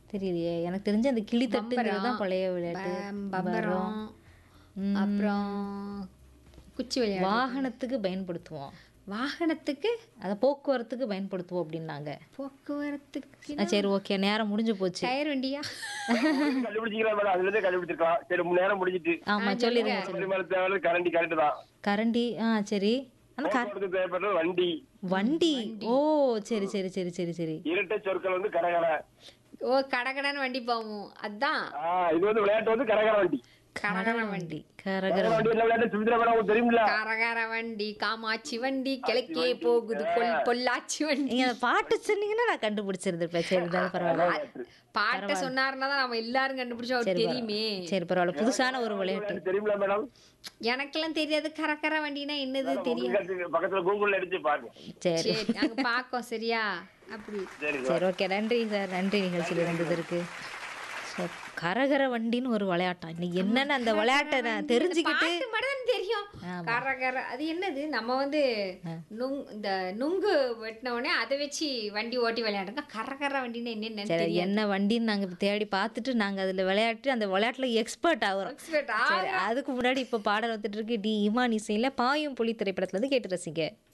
தெரியலையே எனக்கு தெரிஞ்ச அந்த கிளி தட்டுங்கிறது தான் பழைய விளையாட்டு பம்- பம்பரம் ம். அப்புறம் குச்சி விளையாடு வாகனத்துக்கு பயன்படுத்துவோம் வாகனத்துக்கு அதை போக்குவரத்துக்கு பயன்படுத்துவோம் அப்படின்னாங்க போக்குவரத்துக்கு ஆ, சரி ஓகே நேரம் முடிஞ்சு போச்சு டயர் வண்டியா கண்டுபிடிச்சிக்கலாம் மேடம் அதுல இருந்தே கண்டுபிடிச்சிருக்கலாம் சரி மூணு நேரம் முடிஞ்சிட்டு ஆமா சொல்லிடுங்க பரிமாண தேவை கரண்டி கரண்ட் தான் கரண்டி ஆ சரி ஆனா க- போக்குவரத்து தேவைப்படுறது வண்டி வண்டி ஓ சரி சரி சரி சரி சரி இரட்டை சொற்கள் வந்து கரகர ஓ கடகடன்னு வண்டி போவோம் அதான் ஆஹ் இது வந்து விளையாட்டு வந்து கரகர வண்டி கடகர வண்டி வண்டி கரகர கரகர வண்டி என்ன விளையாட்டு சுமித்ரா மேடம் உங்களுக்கு தெரியுமில்ல கரகர வண்டி காமாட்சி வண்டி கிழக்கே போகுது கொல் பொள்ளாச்சி வண்டி நீங்க அந்த பாட்டு சொன்னீங்கன்னா நான் கண்டுபிடிச்சிருந்திருப்பேன் சரி இருந்தாலும் பரவாயில்ல பாட்டை சொன்னாருன்னா தான் நம்ம எல்லாரும் கண்டுபிடிச்சோம் அவருக்கு தெரியுமே சரி பரவாயில்ல புதுசான ஒரு விளையாட்டு விளையாட்டு தெரியுமில்ல மேடம் எனக்கெல்லாம் தெரியாது கரகர வண்டினா என்னது தெரியும் உங்களுக்கு பக்கத்துல கூகுள்ல எடுத்து பாருங்க சரி சரி நாங்க பாக்கோம் சரியா அப்படி சரி சரி ஓகே நன்றி சார் நன்றி நிகழ்ச்சியில் இருந்ததற்கு ஸோ கரகர வண்டின்னு ஒரு விளையாட்டா இன்னைக்கு என்னன்னு அந்த விளையாட்டை நான் தெரிஞ்சுக்கிட்டு பாட்டு மட்டும் தான் தெரியும் கரகர அது என்னது நம்ம வந்து நுங் இந்த நுங்கு வெட்டின உடனே அதை வச்சு வண்டி ஓட்டி விளையாடுங்க கரகர வண்டின்னு என்னன்னு சரி தெரியும் என்ன வண்டின்னு நாங்கள் தேடி பார்த்துட்டு நாங்கள் அதில் விளையாட்டு அந்த விளையாட்டில் எக்ஸ்பர்ட் ஆகிறோம் Expert சரி அதுக்கு முன்னாடி இப்போ பாடல் வந்துட்டு இருக்கு டி இமான் இசையில் பாயும் புலி திரைப்படத்துல இருந்து கேட்டு ரசிங்க